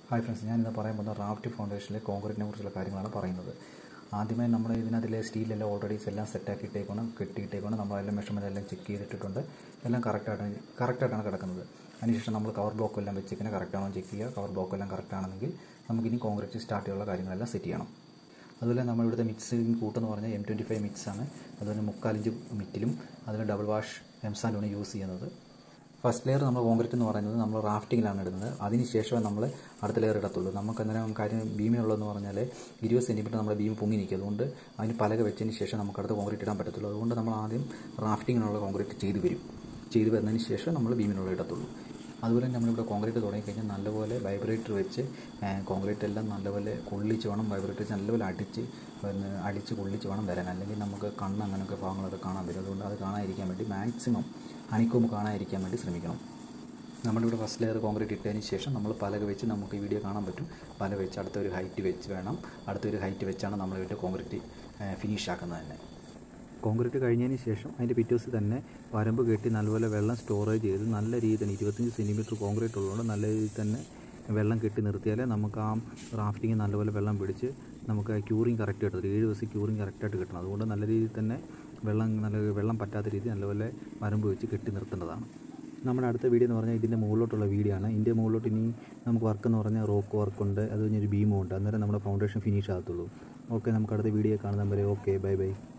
hi friends ഞാൻ ഇന്ന് പറയാൻ പോകുന്ന റാഫ്റ്റ് ഫൗണ്ടേഷനിലെ കോൺക്രീറ്റിനെ കുറിച്ചുള്ള കാര്യങ്ങളാണ് പറയുന്നത് ആദ്യമേ നമ്മൾ ഇതിനകത്തിലെ സ്റ്റീലെല്ലാം ഓൾറെഡി എല്ലാം സെറ്റാക്കി ഇട്ടേക്കണം കെട്ടിയിട്ടേക്കണം നമ്മളെല്ലാം മെഷർമെൻ്റ് എല്ലാം ചെക്ക് ചെയ്തിട്ടുണ്ട് എല്ലാം കറക്റ്റായിട്ടാണ് കറക്റ്റായിട്ടാണ് കിടക്കുന്നത് അതിനുശേഷം നമ്മൾ കവർ ബ്ലോക്ക് എല്ലാം വെച്ചിരിക്കുന്നത് കറക്റ്റാണോ ചെക്ക് ചെയ്യുക കവർ ബ്ലോക്ക് എല്ലാം കറക്റ്റ് ആണെങ്കിൽ നമുക്കിനി കോൺക്രീറ്റ് സ്റ്റാർട്ട് ചെയ്യാനുള്ള കാര്യങ്ങളെല്ലാം സെറ്റ് ചെയ്യണം അതുപോലെ നമ്മൾ ഇവിടുത്തെ മിക്സിങ് കൂട്ടെന്ന് പറഞ്ഞാൽ എം ട്വൻറ്റി ഫൈവ് മിക്സ് ആണ് അതുപോലെ മുക്കാലിഞ്ച് മിറ്റിലും അതിൽ ഡബിൾ വാഷ് എംസാൻഡാണ് യൂസ് ചെയ്യുന്നത് ഫസ്റ്റ് ലെയർ നമ്മൾ കോൺക്രീറ്റ് എന്ന് പറയുന്നത് നമ്മൾ റാഫ്റ്റിങ്ങിലാണ് ഇടുന്നത് അതിന് ശേഷമേ നമ്മൾ അടുത്ത ലെയർ ഇടത്തുള്ളൂ നമുക്ക് അന്നേരം കാര്യം ബീമിനുള്ളതെന്ന് പറഞ്ഞാൽ ഇരുപത് സെൻറ്റിമീറ്റർ നമ്മുടെ ബീം പൊങ്ങി നിൽക്കും അതുകൊണ്ട് അതിന് പലക വെച്ചതിന് ശേഷം നമുക്ക് അടുത്ത കോൺക്രീറ്റ് ഇടാൻ പറ്റത്തുള്ളൂ അതുകൊണ്ട് നമ്മൾ ആദ്യം റാഫ്റ്റിങ്ങിനുള്ള കോൺക്രീറ്റ് ചെയ്ത് വരും ചെയ്ത് വരുന്നതിന് ശേഷം നമ്മൾ ബീമിനുള്ള ഇടത്തുള്ളൂ അതുപോലെ നമ്മളിവിടെ കോൺക്രീറ്റ് തുടങ്ങിക്കഴിഞ്ഞാൽ നല്ലപോലെ വൈബ്രേറ്റർ വെച്ച് കോൺക്രീറ്റ് എല്ലാം നല്ലപോലെ കൊള്ളിച്ച് വേണം വൈബ്രേറ്റർ വെച്ച് നല്ലപോലെ അടിച്ച് പിന്നെ അടിച്ച് കൊള്ളിച്ച് വേണം വരാൻ അല്ലെങ്കിൽ നമുക്ക് കണ്ണ് അങ്ങനെയൊക്കെ ഭാഗങ്ങളൊക്കെ കാണാൻ വരും അതുകൊണ്ട് അത് കാണാതിരിക്കാൻ വേണ്ടി മാക്സിമം അണിക്കൊമ്പ് കാണാതിരിക്കാൻ വേണ്ടി ശ്രമിക്കണം നമ്മളിവിടെ ഫസ്റ്റ് ലെയർ കോൺക്രീറ്റ് ഇട്ടതിന് ശേഷം നമ്മൾ പലക വെച്ച് നമുക്ക് ഈ വീഡിയോ കാണാൻ പറ്റും പല വെച്ച് അടുത്ത ഒരു ഹൈറ്റ് വെച്ച് വേണം അടുത്തൊരു ഹൈറ്റ് വെച്ചാണ് നമ്മൾ ഇവിടെ കോൺക്രീറ്റ് ഫിനിഷ് ആക്കുന്നത് തന്നെ കോൺക്രീറ്റ് കഴിഞ്ഞതിന് ശേഷം അതിൻ്റെ പിറ്റേ ദിവസം തന്നെ വരമ്പ് കെട്ടി നല്ലപോലെ വെള്ളം സ്റ്റോറേജ് ചെയ്ത് നല്ല രീതിയിൽ തന്നെ ഇരുപത്തഞ്ച് സെൻറ്റിമീറ്റർ കോൺക്രീറ്റ് ഉള്ളതുകൊണ്ട് നല്ല രീതിയിൽ തന്നെ വെള്ളം കെട്ടി നിർത്തിയാലേ നമുക്ക് ആ റാഫ്റ്റിങ് നല്ലപോലെ വെള്ളം പിടിച്ച് നമുക്ക് ക്യൂറിങ് കറക്റ്റ് കിട്ടും ഒരു ഏഴ് ദിവസം ക്യൂറിങ് കറക്റ്റായിട്ട് കിട്ടണം അതുകൊണ്ട് നല്ല രീതിയിൽ തന്നെ വെള്ളം നല്ല വെള്ളം പറ്റാത്ത രീതിയിൽ നല്ലപോലെ വരമ്പ് വെച്ച് കെട്ടി നിർത്തേണ്ടതാണ് നമ്മുടെ അടുത്ത വീഡിയോ എന്ന് പറഞ്ഞാൽ ഇതിൻ്റെ മുകളിലോട്ടുള്ള വീഡിയോ ആണ് ഇതിൻ്റെ മുകളിലോട്ട് ഇനി നമുക്ക് വർക്ക് എന്ന് പറഞ്ഞാൽ റോക്ക് വർക്കുണ്ട് അത് കഴിഞ്ഞൊരു ബീമും ഉണ്ട് അന്നേരം നമ്മുടെ ഫൗണ്ടേഷൻ ഫിനിഷ് ആകത്തുള്ളൂ ഓക്കെ നമുക്ക് അടുത്ത വീഡിയോ കാണുന്നവരെ ഓക്കെ ബൈ ബൈ